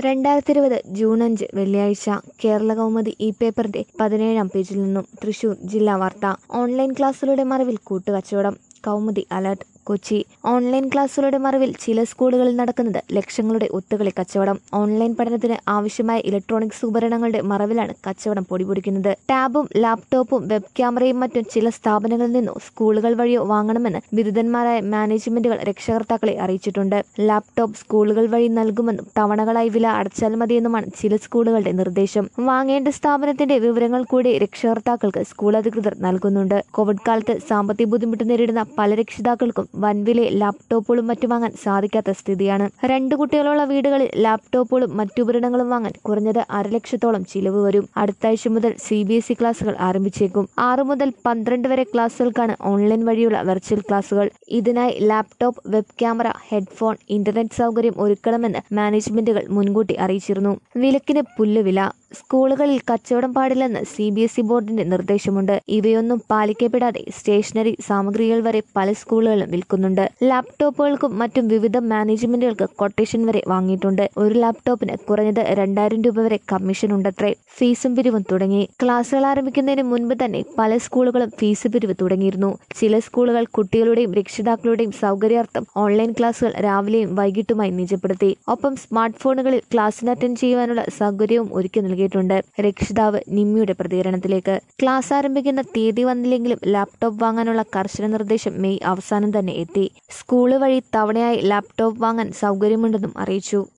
രണ്ടായിരത്തി ഇരുപത് ജൂൺ അഞ്ച് വെള്ളിയാഴ്ച കേരള കൗമുദി ഈ പേപ്പറിന്റെ പതിനേഴാം പേജിൽ നിന്നും തൃശൂർ ജില്ലാ വാർത്ത ഓൺലൈൻ ക്ലാസുകളുടെ മറവിൽ കൂട്ടുകച്ചവടം കൗമുദി അലർട്ട് കൊച്ചി ഓൺലൈൻ ക്ലാസുകളുടെ മറവിൽ ചില സ്കൂളുകളിൽ നടക്കുന്നത് ലക്ഷങ്ങളുടെ ഒത്തുകളി കച്ചവടം ഓൺലൈൻ പഠനത്തിന് ആവശ്യമായ ഇലക്ട്രോണിക്സ് ഉപകരണങ്ങളുടെ മറവിലാണ് കച്ചവടം പൊടിപൊടിക്കുന്നത് ടാബും ലാപ്ടോപ്പും വെബ് ക്യാമറയും മറ്റും ചില സ്ഥാപനങ്ങളിൽ നിന്നോ സ്കൂളുകൾ വഴിയോ വാങ്ങണമെന്ന് ബിരുദന്മാരായ മാനേജ്മെന്റുകൾ രക്ഷകർത്താക്കളെ അറിയിച്ചിട്ടുണ്ട് ലാപ്ടോപ്പ് സ്കൂളുകൾ വഴി നൽകുമെന്നും തവണകളായി വില അടച്ചാൽ മതിയെന്നുമാണ് ചില സ്കൂളുകളുടെ നിർദ്ദേശം വാങ്ങേണ്ട സ്ഥാപനത്തിന്റെ വിവരങ്ങൾ കൂടി രക്ഷകർത്താക്കൾക്ക് സ്കൂൾ അധികൃതർ നൽകുന്നുണ്ട് കോവിഡ് കാലത്ത് സാമ്പത്തിക ബുദ്ധിമുട്ട് നേരിടുന്ന പല രക്ഷിതാക്കൾക്കും വൻവിലെ ലാപ്ടോപ്പുകളും മറ്റും വാങ്ങാൻ സാധിക്കാത്ത സ്ഥിതിയാണ് രണ്ടു കുട്ടികളുള്ള വീടുകളിൽ ലാപ്ടോപ്പുകളും മറ്റുപകരണങ്ങളും വാങ്ങാൻ കുറഞ്ഞത് അരലക്ഷത്തോളം ചിലവ് വരും അടുത്ത ആഴ്ച മുതൽ സി ബി എസ് ഇ ക്ലാസുകൾ ആരംഭിച്ചേക്കും ആറു മുതൽ പന്ത്രണ്ട് വരെ ക്ലാസുകൾക്കാണ് ഓൺലൈൻ വഴിയുള്ള വെർച്വൽ ക്ലാസുകൾ ഇതിനായി laptop web camera headphone internet സൗകര്യം ഒരുക്കണമെന്ന് മാനേജ്മെന്റുകൾ മുൻകൂട്ടി അറിയിച്ചിരുന്നു വിലക്കിന് പുല്ലുവില സ്കൂളുകളിൽ കച്ചവടം പാടില്ലെന്ന് സി ബി എസ് ഇ ബോർഡിന്റെ നിർദ്ദേശമുണ്ട് ഇവയൊന്നും പാലിക്കപ്പെടാതെ സ്റ്റേഷനറി സാമഗ്രികൾ വരെ പല സ്കൂളുകളിലും വിൽക്കുന്നുണ്ട് ലാപ്ടോപ്പുകൾക്കും മറ്റും വിവിധ മാനേജ്മെന്റുകൾക്ക് കൊട്ടേഷൻ വരെ വാങ്ങിയിട്ടുണ്ട് ഒരു ലാപ്ടോപ്പിന് കുറഞ്ഞത് രണ്ടായിരം രൂപ വരെ കമ്മീഷൻ ഉണ്ടത്രേ ഫീസും പിരിവും തുടങ്ങി ക്ലാസുകൾ ആരംഭിക്കുന്നതിന് മുൻപ് തന്നെ പല സ്കൂളുകളും ഫീസ് പിരിവ് തുടങ്ങിയിരുന്നു ചില സ്കൂളുകൾ കുട്ടികളുടെയും രക്ഷിതാക്കളുടെയും സൗകര്യാർത്ഥം ഓൺലൈൻ ക്ലാസുകൾ രാവിലെയും വൈകിട്ടുമായി നിജപ്പെടുത്തി ഒപ്പം സ്മാർട്ട് ഫോണുകളിൽ ക്ലാസ്സിന് അറ്റൻഡ് ചെയ്യുവാനുള്ള സൗകര്യവും ഒരുക്കി നൽകിയിട്ടുണ്ട് രക്ഷിതാവ് നിമ്മിയുടെ പ്രതികരണത്തിലേക്ക് ക്ലാസ് ആരംഭിക്കുന്ന തീയതി വന്നില്ലെങ്കിലും ലാപ്ടോപ്പ് വാങ്ങാനുള്ള കർശന നിർദ്ദേശം മെയ് അവസാനം തന്നെ എത്തി സ്കൂള് വഴി തവണയായി ലാപ്ടോപ്പ് വാങ്ങാൻ സൗകര്യമുണ്ടെന്നും അറിയിച്ചു